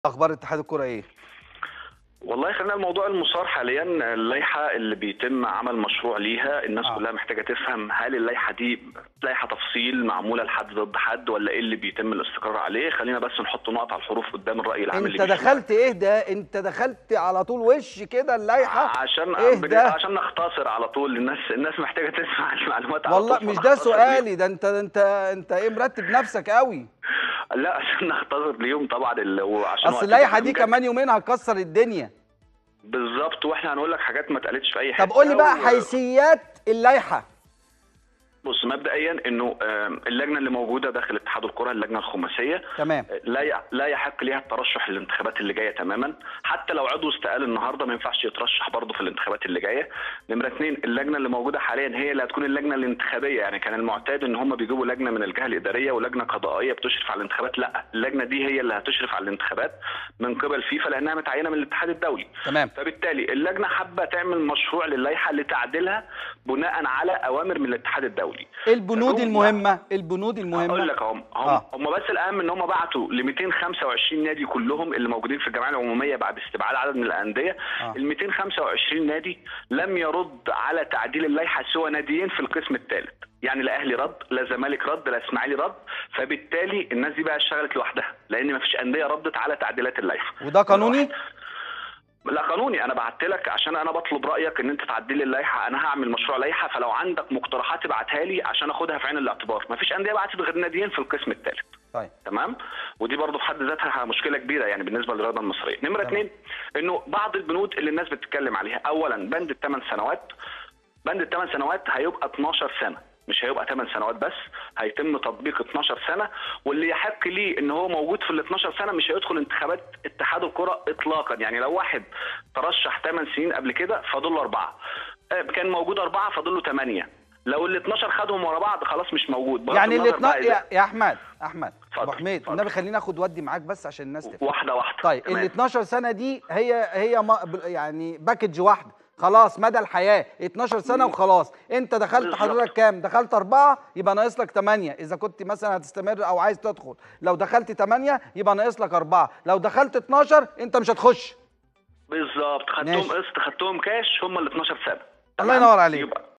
اخبار اتحاد الكوره ايه والله خلينا الموضوع المثار حاليا اللائحه اللي بيتم عمل مشروع ليها الناس آه. آه. كلها محتاجه تفهم هل اللائحه دي لائحه تفصيل معموله لحد ضد حد ولا ايه اللي بيتم الاستقرار عليه خلينا بس نحط نقط على الحروف قدام الراي العام انت اللي بيشوف. دخلت ايه ده انت دخلت على طول وش كده اللائحه عشان إيه بجد- ده؟ عشان نختصر على طول الناس الناس محتاجه تسمع المعلومات على والله طول، مش ده فنختصر سؤالي ده انت انت انت ايه مرتب نفسك قوي ليهم. لا عشان نختصر ليهم طبعا ال- وعشان اصل وقت اللائحه دي البرنامج. كمان يومين هتكسر الدنيا بالظبط واحنا هنقول لك حاجات ما اتقالتش في اي حته طب قول لي بقى و- حيثيات اللائحه بص مبدئيا انه آم، اللجنه اللي موجوده داخل اتحاد الكره اللجنه الخماسيه تمام لا ي- لا يحق ليها الترشح للانتخابات اللي جايه تماما حتى لو عضو استقال النهارده ما ينفعش يترشح برضه في الانتخابات اللي جايه نمره اثنين اللجنه اللي موجوده حاليا هي اللي هتكون اللجنه الانتخابيه يعني كان المعتاد ان هم بيجيبوا لجنه من الجهه الاداريه ولجنه قضائيه بتشرف على الانتخابات لا اللجنه دي هي اللي هتشرف على الانتخابات من قبل فيفا لانها متعينه من الاتحاد الدولي تمام فبالتالي اللجنه حابه تعمل مشروع للائحه لتعديلها بناء على اوامر من الاتحاد الدولي ايه البنود فهم- المهمه البنود اقول المهمه لك هم هم, آه. هم بس الاهم ان هم بعتوا ل 225 نادي كلهم اللي موجودين في الجمعيه العموميه بعد استبعاد عدد من الانديه آه. ال 225 نادي لم يرد على تعديل اللائحه سوى ناديين في القسم الثالث يعني لا اهلي رد لا زمالك رد لا اسماعيلي رد فبالتالي الناس دي بقى اشتغلت لوحدها لان ما فيش انديه ردت على تعديلات اللائحه وده قانوني لا قانوني انا بعت لك عشان انا بطلب رايك ان انت تعدل لي اللائحه انا هعمل مشروع لائحه فلو عندك مقترحات ابعتها لي عشان اخدها في عين الاعتبار مفيش انديه بعتت غير ناديين في القسم الثالث طيب تمام ودي برضه في حد ذاتها مشكله كبيره يعني بالنسبه للرياضه المصريه نمره تمام. اثنين انه بعض البنود اللي الناس بتتكلم عليها اولا بند الثمان سنوات بند الثمان سنوات هيبقى 12 سنه مش هيبقى 8 سنوات بس هيتم تطبيق 12 سنه واللي يحق ليه ان هو موجود في ال 12 سنه مش هيدخل انتخابات اتحاد الكره اطلاقا يعني لو واحد ترشح 8 سنين قبل كده فاضل له اربعه آه، كان موجود اربعه فاضل له 8 لو ال 12 خدهم ورا بعض خلاص مش موجود بغض يعني النظر اللي بقى اتنا... إذا- يا, يا احمد احمد اتفضل، ابو حميد اتفضل. النبي خليني اخد ودي معاك بس عشان الناس تفهم واحده واحده طيب تمام. ال 12 سنه دي هي هي ما ب- يعني باكج واحده خلاص مدى الحياه 12 سنه وخلاص انت دخلت بالظبط. حضرتك كام دخلت أربعة يبقى ناقص لك 8 اذا كنت مثلا هتستمر او عايز تدخل لو دخلت 8 يبقى ناقص لك أربعة لو دخلت 12 انت مش هتخش بالظبط ماشي. خدتهم قسط خدتهم كاش هم ال 12 سنه الله تمام؟ ينور عليك. يبقى